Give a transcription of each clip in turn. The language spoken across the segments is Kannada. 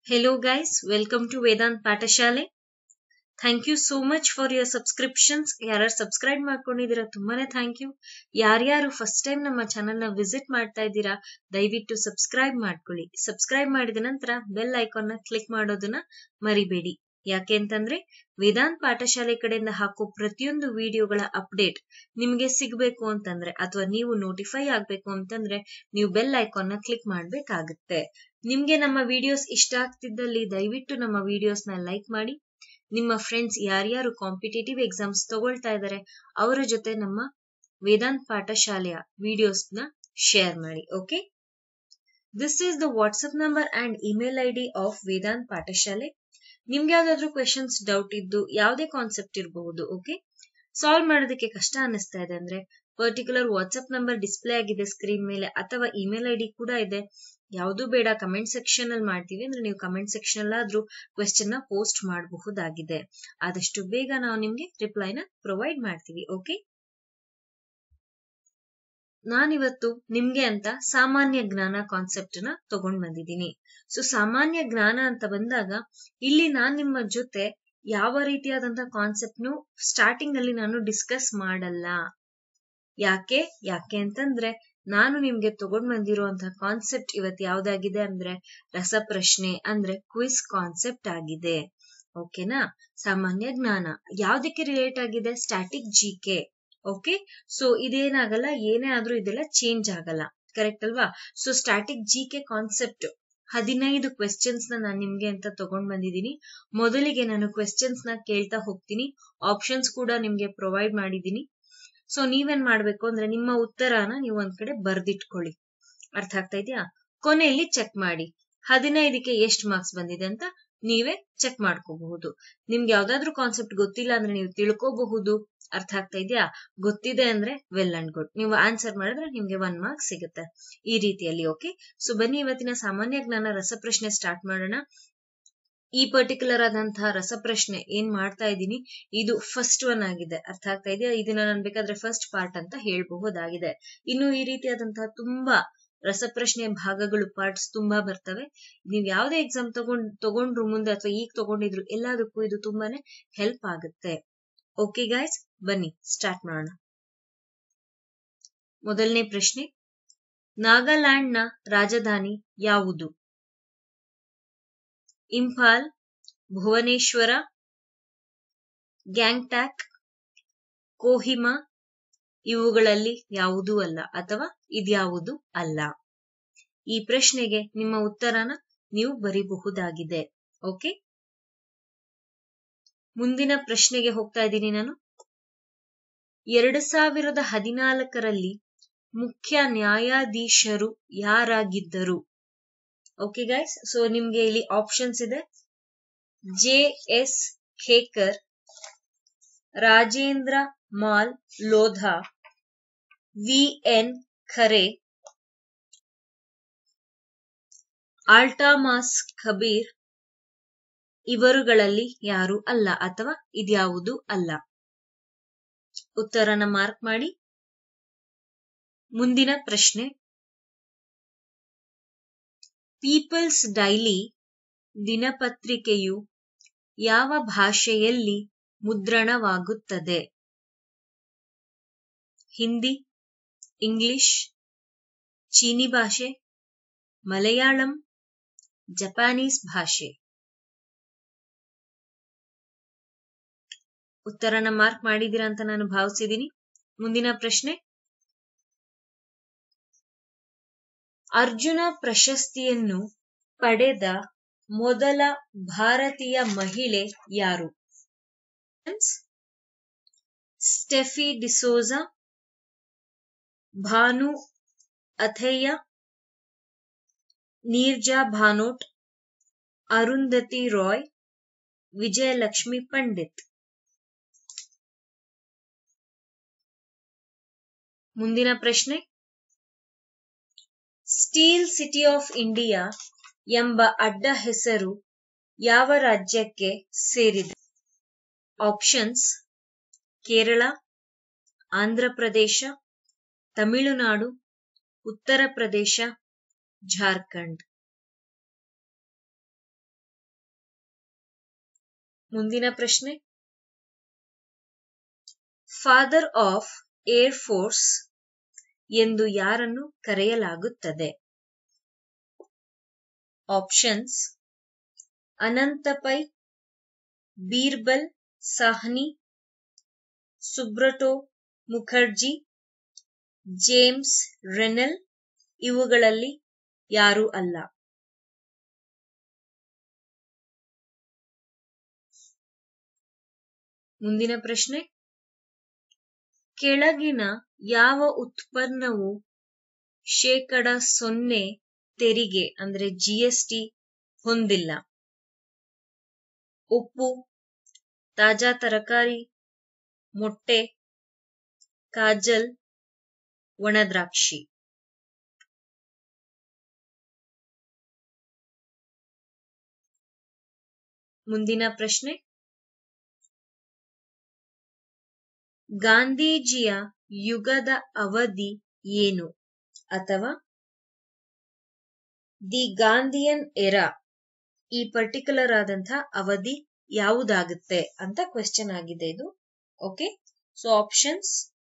Hello guys, welcome to Vedant Pathashale thank you so much for your subscriptions ಯಾರ್ಯಾರು ಸಬ್ಸ್ಕ್ರೈಬ್ ಮಾಡ್ಕೊಂಡಿದ್ದೀರಾ ತುಂಬಾನೇ ಥ್ಯಾಂಕ್ ಯು ಯಾರ್ಯಾರು ಫಸ್ಟ್ ಟೈಮ್ ನಮ್ಮ ಚಾನಲ್ ನ ವಿಸಿಟ್ ಮಾಡ್ತಾ ಇದ್ದೀರಾ ದಯವಿಟ್ಟು ಸಬ್ಸ್ಕ್ರೈಬ್ ಮಾಡ್ಕೊಳ್ಳಿ ಸಬ್ಸ್ಕ್ರೈಬ್ ಮಾಡಿದ ನಂತರ ಬೆಲ್ ಐಕಾನ್ ನ ಕ್ಲಿಕ್ ಮಾಡೋದನ್ನ ಮರಿಬೇಡಿ ಯಾಕೆ ಅಂತಂದ್ರೆ ವೇದಾಂತ್ ಪಾಠಶಾಲೆ ಕಡೆಯಿಂದ ಹಾಕೋ ಪ್ರತಿಯೊಂದು ವಿಡಿಯೋಗಳ ಅಪ್ಡೇಟ್ ನಿಮ್ಗೆ ಸಿಗ್ಬೇಕು ಅಂತಂದ್ರೆ ಅಥವಾ ನೀವು ನೋಟಿಫೈ ಆಗ್ಬೇಕು ಅಂತಂದ್ರೆ ನೀವು ಬೆಲ್ ಐಕಾನ್ ನ ಕ್ಲಿಕ್ ಮಾಡ್ಬೇಕಾಗುತ್ತೆ ನಿಮ್ಗೆ ನಮ್ಮ ವಿಡಿಯೋಸ್ ಇಷ್ಟ ಆಗ್ತಿದ್ದಲ್ಲಿ ದಯವಿಟ್ಟು ನಮ್ಮ ವಿಡಿಯೋಸ್ ನ ಲೈಕ್ ಮಾಡಿ ನಿಮ್ಮ ಫ್ರೆಂಡ್ಸ್ ಯಾರ್ಯಾರು ಕಾಂಪಿಟೇಟಿವ್ ಎಕ್ಸಾಮ್ಸ್ ತಗೊಳ್ತಾ ಇದ್ದಾರೆ ಅವರ ಜೊತೆ ನಮ್ಮ ವೇದಾಂತ್ ಪಾಠಶಾಲೆಯ ವಿಡಿಯೋಸ್ ನ ಶೇರ್ ಮಾಡಿ okay this is the WhatsApp number and email I D of Vedant Pathashale ನಿಮ್ಗೆ ಯಾವ್ದಾದ್ರು ಕ್ವೆಶನ್ಸ್ ಡೌಟ್ ಇದ್ದು ಯಾವುದೇ ಕಾನ್ಸೆಪ್ಟ್ ಇರಬಹುದು ಓಕೆ ಸಾಲ್ವ್ ಮಾಡೋದಕ್ಕೆ ಕಷ್ಟ ಅನಿಸ್ತಾ ಇದೆ ಅಂದ್ರೆ ಪರ್ಟಿಕ್ಯುಲರ್ ವಾಟ್ಸ್ಆಪ್ ನಂಬರ್ ಡಿಸ್ಪ್ಲೇ ಆಗಿದೆ ಸ್ಕ್ರೀನ್ ಮೇಲೆ ಅಥವಾ ಇಮೇಲ್ ಐ ಡಿ ಕೂಡ ಇದೆ ಯಾವುದು ಬೇಡ ಕಮೆಂಟ್ ಸೆಕ್ಷನ್ ಅಲ್ಲಿ ಮಾಡ್ತೀವಿ ಅಂದ್ರೆ ನೀವು ಕಮೆಂಟ್ ಸೆಕ್ಷನ್ ಅಲ್ಲಾದ್ರೂ ಕ್ವೆಶ್ಚನ್ ನ ಪೋಸ್ಟ್ ಮಾಡಬಹುದಾಗಿದೆ ಆದಷ್ಟು ಬೇಗ ನಾವು ನಿಮ್ಗೆ ರಿಪ್ಲೈನ ಪ್ರೊವೈಡ್ ಮಾಡ್ತೀವಿ ಓಕೆ ನಾನಿವತ್ತು ನಿಮ್ಗೆ ಅಂತ ಸಾಮಾನ್ಯ ಜ್ಞಾನ ಕಾನ್ಸೆಪ್ಟ್ ನ ತಗೊಂಡ್ ಬಂದಿದ್ದೀನಿ ಸೊ ಸಾಮಾನ್ಯ ಜ್ಞಾನ ಅಂತ ಬಂದಾಗ ಇಲ್ಲಿ ನಾನ್ ನಿಮ್ಮ ಜೊತೆ ಯಾವ ರೀತಿಯಾದಂತ ಕಾನ್ಸೆಪ್ಟ್ ನು ಸ್ಟಾರ್ಟಿಂಗ್ ಅಲ್ಲಿ ನಾನು ಡಿಸ್ಕಸ್ ಮಾಡಲ್ಲ ಯಾಕೆ ಯಾಕೆ ಅಂತಂದ್ರೆ ನಾನು ನಿಮ್ಗೆ ತಗೊಂಡ್ ಬಂದಿರುವಂತಹ ಕಾನ್ಸೆಪ್ಟ್ ಇವತ್ತು ಯಾವ್ದಾಗಿದೆ ಅಂದ್ರೆ ರಸಪ್ರಶ್ನೆ ಅಂದ್ರೆ ಕ್ವಿಸ್ ಕಾನ್ಸೆಪ್ಟ್ ಆಗಿದೆ ಓಕೆನಾ ಸಾಮಾನ್ಯ ಜ್ಞಾನ ಯಾವ್ದಕ್ಕೆ ರಿಲೇಟ್ ಆಗಿದೆ static G K okay so ಇದೇನಾಗಲ್ಲ ಏನೇ ಆದ್ರೂ ಇದೆಲ್ಲ ಚೇಂಜ್ ಆಗಲ್ಲ ಕರೆಕ್ಟ್ ಅಲ್ವಾ so static G K concept ಹದಿನೈದು ಕ್ವೆಶ್ಚನ್ಸ್ ನ ನಾನು ನಿಮ್ಗೆ ಅಂತ ತಗೊಂಡ್ ಬಂದಿದ್ದೀನಿ ಮೊದಲಿಗೆ ನಾನು ಕ್ವೆಶ್ಚನ್ಸ್ ನ ಕೇಳ್ತಾ ಹೋಗ್ತೀನಿ ಆಪ್ಷನ್ಸ್ ಕೂಡ ನಿಮ್ಗೆ ಪ್ರೊವೈಡ್ ಮಾಡಿದ್ದೀನಿ ಸೊ ನೀವೇನ್ ಮಾಡ್ಬೇಕು ಅಂದ್ರೆ ನಿಮ್ಮ ಉತ್ತರನ ನೀವು ಒಂದ್ ಕಡೆ ಬರ್ದಿಟ್ಕೊಳ್ಳಿ ಅರ್ಥ ಆಗ್ತಾ ಇದೆಯಾ ಕೊನೆಯಲ್ಲಿ ಚೆಕ್ ಮಾಡಿ ಹದಿನೈದಕ್ಕೆ ಎಷ್ಟು ಮಾರ್ಕ್ಸ್ ಬಂದಿದೆ ಅಂತ ನೀವೇ ಚೆಕ್ ಮಾಡ್ಕೋಬಹುದು ನಿಮ್ಗೆ ಯಾವ್ದಾದ್ರು ಕಾನ್ಸೆಪ್ಟ್ ಗೊತ್ತಿಲ್ಲ ಅಂದ್ರೆ ನೀವು ತಿಳ್ಕೋಬಹುದು ಅರ್ಥ ಆಗ್ತಾ ಇದೆಯಾ ಗೊತ್ತಿದೆ ಅಂದ್ರೆ ವೆಲ್ ಅಂಡ್ ಗುಡ್ ನೀವು ಆನ್ಸರ್ ಮಾಡಿದ್ರೆ ನಿಮ್ಗೆ ಒನ್ ಮಾರ್ಕ್ಸ್ ಸಿಗುತ್ತೆ ಈ ರೀತಿಯಲ್ಲಿ ಓಕೆ ಸೊ ಬನ್ನಿ ಇವತ್ತಿನ ಸಾಮಾನ್ಯ ಜ್ಞಾನ ರಸಪ್ರಶ್ನೆ ಸ್ಟಾರ್ಟ್ ಮಾಡೋಣ ಈ ಪರ್ಟಿಕ್ಯುಲರ್ ಆದಂತಹ ರಸಪ್ರಶ್ನೆ ಏನ್ ಮಾಡ್ತಾ ಇದ್ದೀನಿ ಇದು ಫಸ್ಟ್ ಒನ್ ಆಗಿದೆ ಅರ್ಥ ಆಗ್ತಾ ಇದೆಯಾ ಇದನ್ನ ನಾನು ಬೇಕಾದ್ರೆ ಫಸ್ಟ್ ಪಾರ್ಟ್ ಅಂತ ಹೇಳ್ಬಹುದಾಗಿದೆ ಇನ್ನು ಈ ರೀತಿಯಾದಂತಹ ತುಂಬಾ ರಸಪ್ರಶ್ನೆ ಭಾಗಗಳು ಪಾರ್ಟ್ಸ್ ತುಂಬಾ ಬರ್ತವೆ ನೀವ್ ಯಾವ್ದೇ ಎಕ್ಸಾಮ್ ತಗೊಂಡ್ ತಗೊಂಡ್ರು ಮುಂದೆ ಅಥವಾ ಈಗ ತಗೊಂಡಿದ್ರು ಎಲ್ಲದಕ್ಕೂ ಇದು ತುಂಬಾನೇ ಹೆಲ್ಪ್ ಆಗುತ್ತೆ ಓಕೆ ಗಾಯ್ಸ್ ಬನ್ನಿ ಸ್ಟಾರ್ಟ್ ಮಾಡೋಣ ಮೊದಲನೇ ಪ್ರಶ್ನೆ ನಾಗಾಲ್ಯಾಂಡ್ ನ ರಾಜಧಾನಿ ಯಾವುದು ಇಂಫಾಲ್ ಭುವನೇಶ್ವರ ಗ್ಯಾಂಗ್ಟ್ಯಾಕ್ ಕೋಹಿಮಾ ಇವುಗಳಲ್ಲಿ ಯಾವುದೂ ಅಲ್ಲ ಅಥವಾ ಇದ್ಯಾವುದು ಅಲ್ಲ ಈ ಪ್ರಶ್ನೆಗೆ ನಿಮ್ಮ ಉತ್ತರನ ನೀವು ಬರಿಬಹುದಾಗಿದೆ ಓಕೆ ಮುಂದಿನ ಪ್ರಶ್ನೆಗೆ ಹೋಗ್ತಾ ಇದ್ದೀನಿ ನಾನು ಎರಡು ಸಾವಿರದ ಹದಿನಾಲ್ಕರಲ್ಲಿ ಮುಖ್ಯ ನ್ಯಾಯಾಧೀಶರು ಯಾರಾಗಿದ್ದರು ಓಕೆ ಗೈಸ್ ಸೊ ನಿಮ್ಗೆ ಇಲ್ಲಿ ಆಪ್ಷನ್ಸ್ ಇದೆ J S Khehar Rajendra Mal Lodha V N Khare Altamas ಖಬೀರ್ ಇವರುಗಳಲ್ಲಿ ಯಾರು ಅಲ್ಲ ಅಥವಾ ಇದ್ಯಾವುದು ಅಲ್ಲ ಉತ್ತರನ ಮಾರ್ಕ್ ಮಾಡಿ ಮುಂದಿನ ಪ್ರಶ್ನೆ ಪೀಪಲ್ಸ್ ಡೈಲಿ ದಿನಪತ್ರಿಕೆಯು ಯಾವ ಭಾಷೆಯಲ್ಲಿ ಮುದ್ರಣವಾಗುತ್ತದೆ ಹಿಂದಿ ಇಂಗ್ಲಿಷ್ ಚೀನಿ ಭಾಷೆ ಮಲಯಾಳಂ ಜಪಾನೀಸ್ ಭಾಷೆ ಉತ್ತರನ ಮಾರ್ಕ್ ಮಾಡಿದ್ದೀರಾ ಅಂತ ನಾನು ಭಾವಿಸಿದ್ದೀನಿ ಮುಂದಿನ ಪ್ರಶ್ನೆ ಅರ್ಜುನ ಪ್ರಶಸ್ತಿಯನ್ನು ಪಡೆದ ಮೊದಲ ಭಾರತೀಯ ಮಹಿಳೆ ಯಾರು ಸ್ಟೆಫಿ ಡಿಸೋಜಾ ಭಾನು ಅಥಯ್ಯ ನೀರ್ಜಾ ಭಾನೋಟ್ ಅರುಂಧತಿ ರಾಯ್ ವಿಜಯಲಕ್ಷ್ಮಿ ಪಂಡಿತ್ ಮುಂದಿನ ಪ್ರಶ್ನೆ ಸ್ಟೀಲ್ ಸಿಟಿ ಆಫ್ ಇಂಡಿಯಾ ಎಂಬ ಅಡ್ಡ ಹೆಸರು ಯಾವ ರಾಜ್ಯಕ್ಕೆ ಸೇರಿದೆ ಆಪ್ಷನ್ಸ್ ಕೇರಳ ಆಂಧ್ರಪ್ರದೇಶ ತಮಿಳುನಾಡು ಉತ್ತರ ಪ್ರದೇಶ ಜಾರ್ಖಂಡ್ ಮುಂದಿನ ಪ್ರಶ್ನೆ ಫಾದರ್ ಆಫ್ ಏರ್ ಫೋರ್ಸ್ ಎಂದು ಯಾರನ್ನು ಕರೆಯಲಾಗುತ್ತದೆ options Anant Pai Birbal Sahni Subroto Mukherjee James Rennell ಇವುಗಳಲ್ಲಿ ಯಾರೂ ಅಲ್ಲ ಮುಂದಿನ ಪ್ರಶ್ನೆ ಕೆಳಗಿನ ಯಾವ ಉತ್ಪನ್ನವು ಶೇಕಡ ಸೊನ್ನೆ ತೆರಿಗೆ ಅಂದ್ರೆ ಜಿಎಸ್ಟಿ ಹೊಂದಿಲ್ಲ ಉಪ್ಪು ತಾಜಾ ತರಕಾರಿ ಮೊಟ್ಟೆ ಕಾಜಲ್ ಒಣದ್ರಾಕ್ಷಿ ಮುಂದಿನ ಪ್ರಶ್ನೆ ಗಾಂಧೀಜಿಯ ಯುಗದ ಅವಧಿ ಏನು ಅಥವಾ ದಿ ಗಾಂಧಿಯನ್ ಎರಾ ಈ ಪರ್ಟಿಕ್ಯುಲರ್ ಆದಂತಹ ಅವಧಿ ಯಾವುದಾಗುತ್ತೆ ಅಂತ ಕ್ವೆಶ್ಚನ್ ಆಗಿದೆ ಇದು ಓಕೆ ಸೊ ಆಪ್ಷನ್ಸ್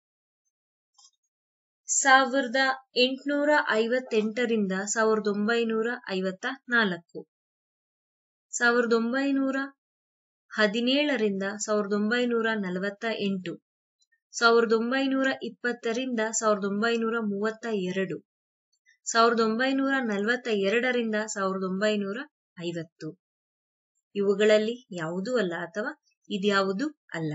ಸಾವಿರದ ಎಂಟುನೂರ ಐವತ್ತೆಂಟರಿಂದ ಸಾವಿರದ ಒಂಬೈನೂರ ಐವತ್ತ ನಾಲ್ಕು ಸಾವಿರದ ಒಂಬೈನೂರ ಹದಿನೇಳರಿಂದ ಸಾವಿರದ ಒಂಬೈನೂರ ನಲವತ್ತ ಎಂಟು ಸಾವಿರದ ಒಂಬೈನೂರ ಇಪ್ಪತ್ತರಿಂದ ಸಾವಿರದ ಒಂಬೈನೂರ ಮೂವತ್ತ ಎರಡು ಸಾವಿರದ ಒಂಬೈನೂರ ನಲವತ್ತ ಎರಡರಿಂದ ಸಾವಿರದ ಒಂಬೈನೂರ ಐವತ್ತು ಇವುಗಳಲ್ಲಿ ಯಾವುದೂ ಅಲ್ಲ ಅಥವಾ ಇದ್ಯಾವುದು ಅಲ್ಲ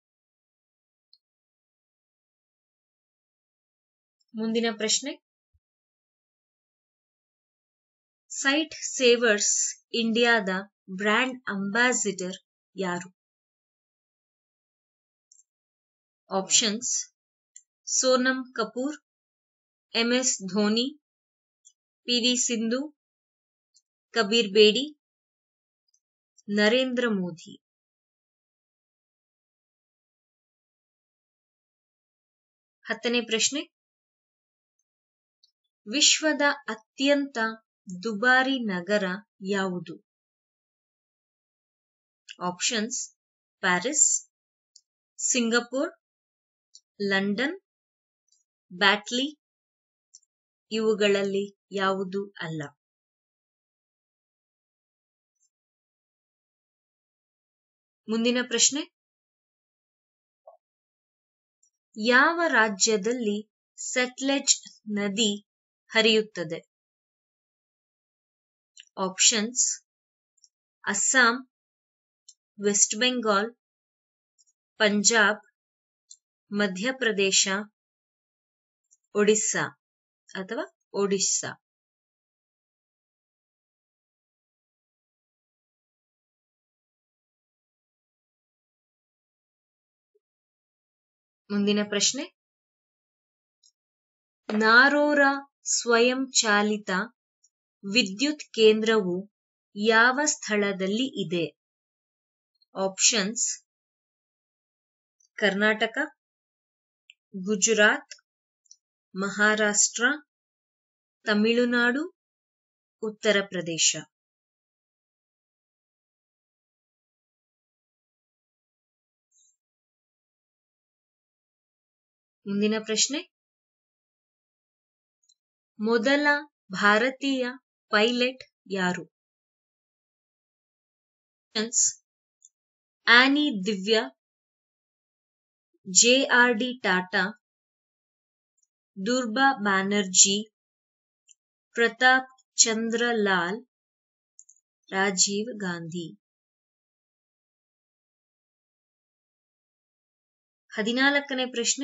ಮುಂದಿನ ಪ್ರಶ್ನೆ ಸೈಟ್ ಸೇವರ್ಸ್ ಇಂಡಿಯಾದ ಬ್ರ್ಯಾಂಡ್ ಅಂಬಾಸಿಡರ್ ಯಾರು options Sonam Kapoor MS Dhoni PV Sindhu Kabir Bedi Narendra Modi ಹತ್ತನೇ ಪ್ರಶ್ನೆ ವಿಶ್ವದ ಅತ್ಯಂತ ದುಬಾರಿ ನಗರ ಯಾವುದು ಆಪ್ಷನ್ಸ್ ಪ್ಯಾರಿಸ್ ಸಿಂಗಪುರ್ ಲಂಡನ್ ಬ್ಯಾಟ್ಲಿ ಇವುಗಳಲ್ಲಿ ಯಾವುದು ಅಲ್ಲ ಮುಂದಿನ ಪ್ರಶ್ನೆ ಯಾವ ರಾಜ್ಯದಲ್ಲಿ ಸಟ್ಲೆಜ್ ನದಿ ಹರಿಯುತ್ತದೆ ಆಪ್ಷನ್ಸ್ ಅಸ್ಸಾಂ ವೆಸ್ಟ್ ಬೆಂಗಾಲ್ ಪಂಜಾಬ್ ಮಧ್ಯಪ್ರದೇಶ ಒಡಿಸ್ಸಾ ಅಥವಾ ಒಡಿಸ್ಸಾ ಮುಂದಿನ ಪ್ರಶ್ನೆ ನಾರೋರ ಸ್ವಯಂ ಚಾಲಿತ ವಿದ್ಯುತ್ ಕೇಂದ್ರವು ಯಾವ ಸ್ಥಳದಲ್ಲಿ ಇದೆ ಆಪ್ಷನ್ಸ್ ಕರ್ನಾಟಕ ಗುಜರಾತ್ ಮಹಾರಾಷ್ಟ್ರ ತಮಿಳುನಾಡು ಉತ್ತರ ಪ್ರದೇಶ ಮುಂದಿನ ಪ್ರಶ್ನೆ ಮೊದಲ ಭಾರತೀಯ ಪೈಲಟ್ ಯಾರು ಆನಿ ದಿವ್ಯಾ ಜೆಆರ್ಡಿ ಟಾಟಾ ದುರ್ಬಾ ಬ್ಯಾನರ್ಜಿ ಪ್ರತಾಪ್ ಚಂದ್ರ ಲಾಲ್ ರಾಜೀವ್ ಗಾಂಧಿ ಹದಿನಾಲ್ಕನೇ ಪ್ರಶ್ನೆ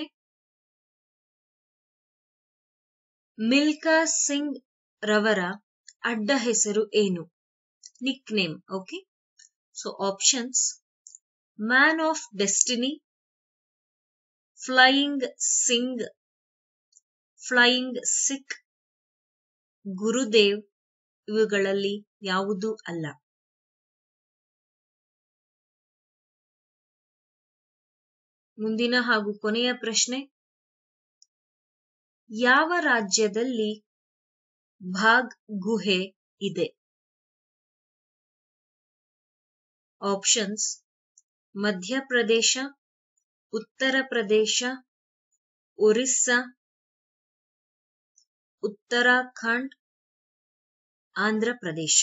ಮಿಲ್ಕಾ ಸಿಂಗ್ ರವರ ಅಡ್ಡ ಹೆಸರು ಏನು nick name okay so options man of destiny flying Singh flying Sikh Gurudev ಇವುಗಳಲ್ಲಿ ಯಾವುದೂ ಅಲ್ಲ ಮುಂದಿನ ಹಾಗೂ ಕೊನೆಯ ಪ್ರಶ್ನೆ ಯಾವ ರಾಜ್ಯದಲ್ಲಿ ಭಾಗ್ ಗುಹೆ ಇದೆ ಆಪ್ಷನ್ಸ್ ಮಧ್ಯಪ್ರದೇಶ ಉತ್ತರ ಪ್ರದೇಶ Orissa Uttarakhand Andhra Pradesh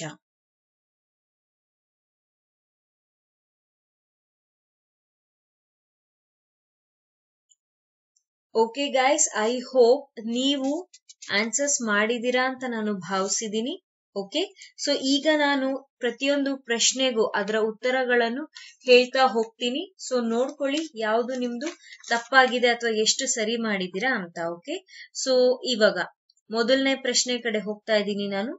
okay guys I hope ನೀವು ಆನ್ಸರ್ಸ್ ಮಾಡಿದೀರಾ ಅಂತ ನಾನು ಭಾವಿಸಿದೀನಿ ಓಕೆ ಸೊ ಈಗ ನಾನು ಪ್ರತಿಯೊಂದು ಪ್ರಶ್ನೆಗೂ ಅದರ ಉತ್ತರಗಳನ್ನು ಹೇಳ್ತಾ ಹೋಗ್ತೀನಿ ಸೊ ನೋಡ್ಕೊಳ್ಳಿ ಯಾವುದು ನಿಮ್ದು ತಪ್ಪಾಗಿದೆ ಅಥವಾ ಎಷ್ಟು ಸರಿ ಮಾಡಿದೀರಾ ಅಂತ ಓಕೆ ಸೊ ಇವಾಗ ಮೊದಲನೇ ಪ್ರಶ್ನೆ ಕಡೆ ಹೋಗ್ತಾ ಇದ್ದೀನಿ ನಾನು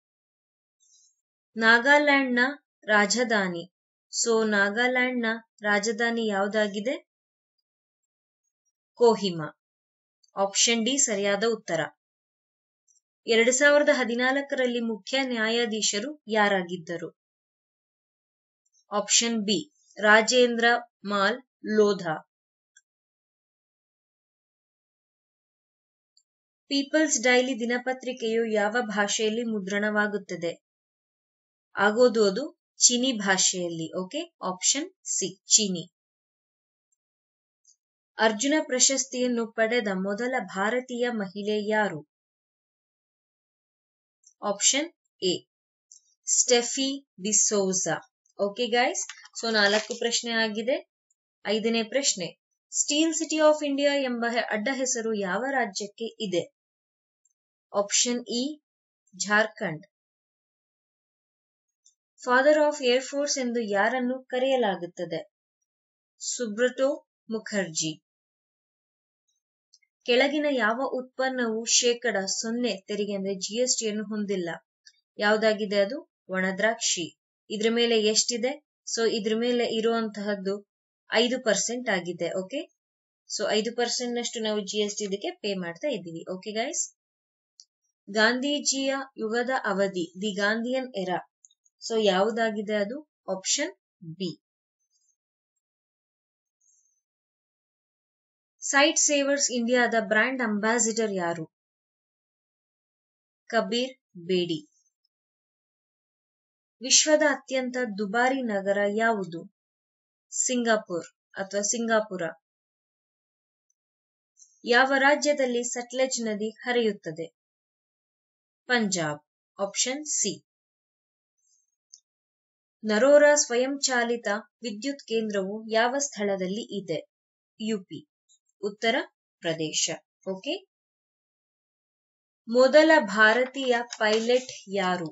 ನಾಗಾಲ್ಯಾಂಡ್ ನ ರಾಜಧಾನಿ ಸೊ ನಾಗಾಲ್ಯಾಂಡ್ ನ ರಾಜಧಾನಿ ಯಾವ್ದಾಗಿದೆ ಕೋಹಿಮಾ ಆಪ್ಷನ್ ಡಿ ಸರಿಯಾದ ಉತ್ತರ ಎರಡ್ ಸಾವಿರದ ಹದಿನಾಲ್ಕರಲ್ಲಿ ಮುಖ್ಯ ನ್ಯಾಯಾಧೀಶರು ಯಾರಾಗಿದ್ದರು option B Rajendra Mal Lodha people's daily ದಿನಪತ್ರಿಕೆಯು ಯಾವ ಭಾಷೆಯಲ್ಲಿ ಮುದ್ರಣವಾಗುತ್ತದೆ ಆಗೋದು ಅದು ಚೀನಿ ಭಾಷೆಯಲ್ಲಿ ಓಕೆ ಆಪ್ಷನ್ ಸಿ ಚೀನಿ ಅರ್ಜುನ ಪ್ರಶಸ್ತಿಯನ್ನು ಪಡೆದ ಮೊದಲ ಭಾರತೀಯ ಮಹಿಳೆ ಯಾರು option A Stephie D'Souza okay guys so ನಾಲ್ಕು ಪ್ರಶ್ನೆ ಆಗಿದೆ ಐದನೇ ಪ್ರಶ್ನೆ ಸ್ಟೀಲ್ ಸಿಟಿ ಆಫ್ ಇಂಡಿಯಾ ಎಂಬ ಅಡ್ಡ ಹೆಸರು ಯಾವ ರಾಜ್ಯಕ್ಕೆ ಇದೆ option E Jharkhand father of air force ಎಂದು ಯಾರನ್ನು ಕರೆಯಲಾಗುತ್ತದೆ ಸುಬ್ರಟೋ ಮುಖರ್ಜಿ ಕೆಳಗಿನ ಯಾವ ಉತ್ಪನ್ನವು ಶೇಕಡ ಸೊನ್ನೆ ತೆರಿಗೆ ಅಂದ್ರೆ ಜಿಎಸ್ಟಿಯನ್ನು ಹೊಂದಿಲ್ಲ ಯಾವ್ದಾಗಿದೆ ಅದು ಒಣದ್ರಾಕ್ಷಿ ಇದ್ರ ಮೇಲೆ ಎಷ್ಟಿದೆ ಸೊ ಇದ್ರ ಮೇಲೆ ಇರುವಂತಹದ್ದು ಐದು ಪರ್ಸೆಂಟ್ ಆಗಿದೆ ಓಕೆ ಸೊ ಐದು ಪರ್ಸೆಂಟ್ ನಷ್ಟು ನಾವು ಜಿ ಎಸ್ ಟಿ ಇದಕ್ಕೆ ಪೇ ಮಾಡ್ತಾ ಇದ್ದೀವಿ ಓಕೆ ಗೈಸ್ ಗಾಂಧೀಜಿಯ ಯುಗದ ಅವಧಿ ದಿ ಗಾಂಧಿಯನ್ ಎರಾ ಸೊ ಯಾವುದಾಗಿದೆ ಅದು ಆಪ್ಷನ್ ಬಿ ಸೈಟ್ ಸೇವರ್ಸ್ ಇಂಡಿಯಾದ ಬ್ರ್ಯಾಂಡ್ ಅಂಬಾಸಿಡರ್ ಯಾರು ಕಬೀರ್ ಬೇಡಿ ವಿಶ್ವದ ಅತ್ಯಂತ ದುಬಾರಿ ನಗರ ಯಾವುದು ಸಿಂಗಾಪುರ್ ಅಥವಾ ಸಿಂಗಾಪುರ ಯಾವ ರಾಜ್ಯದಲ್ಲಿ ಸಟ್ಲೆಜ್ ನದಿ ಹರಿಯುತ್ತದೆ ಪಂಜಾಬ್ ಆಪ್ಷನ್ ಸಿ ನರೋರಾ ಸ್ವಯಂಚಾಲಿತ ವಿದ್ಯುತ್ ಕೇಂದ್ರವು ಯಾವ ಸ್ಥಳದಲ್ಲಿ ಇದೆ ಯುಪಿ ಉತ್ತರ ಪ್ರದೇಶ ಓಕೆ ಮೊದಲ ಭಾರತೀಯ ಪೈಲಟ್ ಯಾರು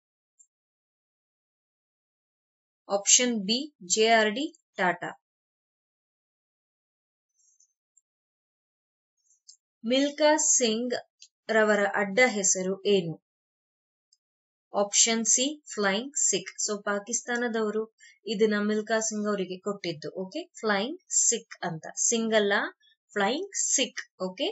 option B JRD Tata Milkha Singh ರವರ ಅಡ್ಡ ಹೆಸರು ಏನು option C flying Sikh so ಪಾಕಿಸ್ತಾನದವರು ಇದನ್ನ ಮಿಲ್ಕಾ ಸಿಂಗ್ ಅವರಿಗೆ ಕೊಟ್ಟಿದ್ದು ಓಕೆ ಫ್ಲೈಯಿಂಗ್ ಸಿಕ್ ಅಂತ ಸಿಂಗ್ ಅಲ್ಲ ಫ್ಲೈಯಿಂಗ್ ಸಿಕ್ ಓಕೆ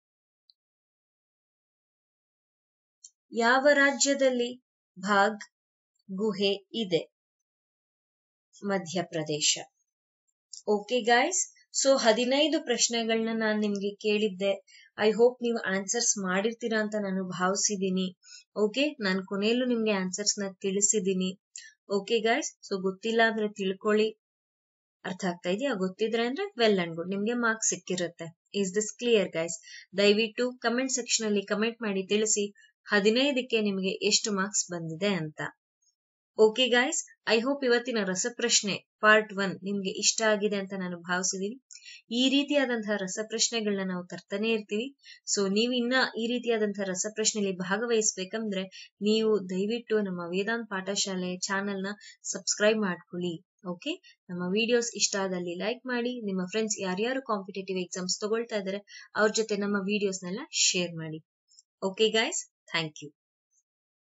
ಯಾವ ರಾಜ್ಯದಲ್ಲಿ ಭಾಗ್ ಗುಹೆ ಇದೆ ಮಧ್ಯಪ್ರದೇಶ ಓಕೆ ಗಾಯ್ಸ್ ಸೊ ಹದಿನೈದು ಪ್ರಶ್ನೆಗಳನ್ನ ನಾನು ನಿಮ್ಗೆ ಕೇಳಿದ್ದೆ ಐ ಹೋಪ್ ನೀವು ಆನ್ಸರ್ಸ್ ಮಾಡಿರ್ತೀರಾ ಅಂತ ನಾನು ಭಾವಿಸಿದ್ದೀನಿ ಓಕೆ ನಾನು ಕೊನೆಯಲ್ಲೂ ನಿಮ್ಗೆ ಆನ್ಸರ್ಸ್ ನ ತಿಳಿಸಿದ್ದೀನಿ ಓಕೆ ಗಾಯ್ಸ್ ಸೊ ಗೊತ್ತಿಲ್ಲ ಅಂದ್ರೆ ತಿಳ್ಕೊಳ್ಳಿ ಅರ್ಥ ಆಗ್ತಾ ಇದೆಯಾ ಗೊತ್ತಿದ್ರೆ ಅಂದ್ರೆ ವೆಲ್ ಅಂಡ್ ಗುಡ್ ನಿಮ್ಗೆ ಮಾರ್ಕ್ಸ್ ಸಿಕ್ಕಿರುತ್ತೆ ಇಸ್ ದಿಸ್ ಕ್ಲಿಯರ್ ಗೈಸ್ ದಯವಿಟ್ಟು ಕಮೆಂಟ್ ಸೆಕ್ಷನ್ ಅಲ್ಲಿ ಕಮೆಂಟ್ ಮಾಡಿ ತಿಳಿಸಿ ಹದಿನೈದಕ್ಕೆ ನಿಮಗೆ ಎಷ್ಟು ಮಾರ್ಕ್ಸ್ ಬಂದಿದೆ ಅಂತ ಓಕೆ ಗಾಯ್ಸ್ ಐ ಹೋಪ್ ಇವತ್ತಿನ ರಸಪ್ರಶ್ನೆ ಪಾರ್ಟ್ ಒನ್ ನಿಮ್ಗೆ ಇಷ್ಟ ಆಗಿದೆ ಅಂತ ನಾನು ಭಾವಿಸಿದೀನಿ ಈ ರೀತಿಯಾದಂತಹ ರಸಪ್ರಶ್ನೆಗಳನ್ನ ನಾವು ತರ್ತಾನೆ ಇರ್ತೀವಿ ಸೊ ನೀವು ಇನ್ನ ಈ ರೀತಿಯಾದಂತಹ ರಸಪ್ರಶ್ನೆಯಲ್ಲಿ ಭಾಗವಹಿಸ್ಬೇಕಂದ್ರೆ ನೀವು ದಯವಿಟ್ಟು ನಮ್ಮ ವೇದಾಂತ್ ಪಾಠಶಾಲೆ ಚಾನೆಲ್ ನ ಸಬ್ಸ್ಕ್ರೈಬ್ ಮಾಡ್ಕೊಳ್ಳಿ ಓಕೆ ನಮ್ಮ ವಿಡಿಯೋಸ್ ಇಷ್ಟ ಆದಲ್ಲಿ ಲೈಕ್ ಮಾಡಿ ನಿಮ್ಮ ಫ್ರೆಂಡ್ಸ್ ಯಾರ್ಯಾರು ಕಾಂಪಿಟೇಟಿವ್ ಎಕ್ಸಾಮ್ಸ್ ತಗೊಳ್ತಾ ಇದ್ದಾರೆ ಅವ್ರ ಜೊತೆ ನಮ್ಮ ವಿಡಿಯೋಸ್ನೆಲ್ಲ ಶೇರ್ ಮಾಡಿ ಓಕೆ ಗೈಸ್ ಥ್ಯಾಂಕ್ ಯು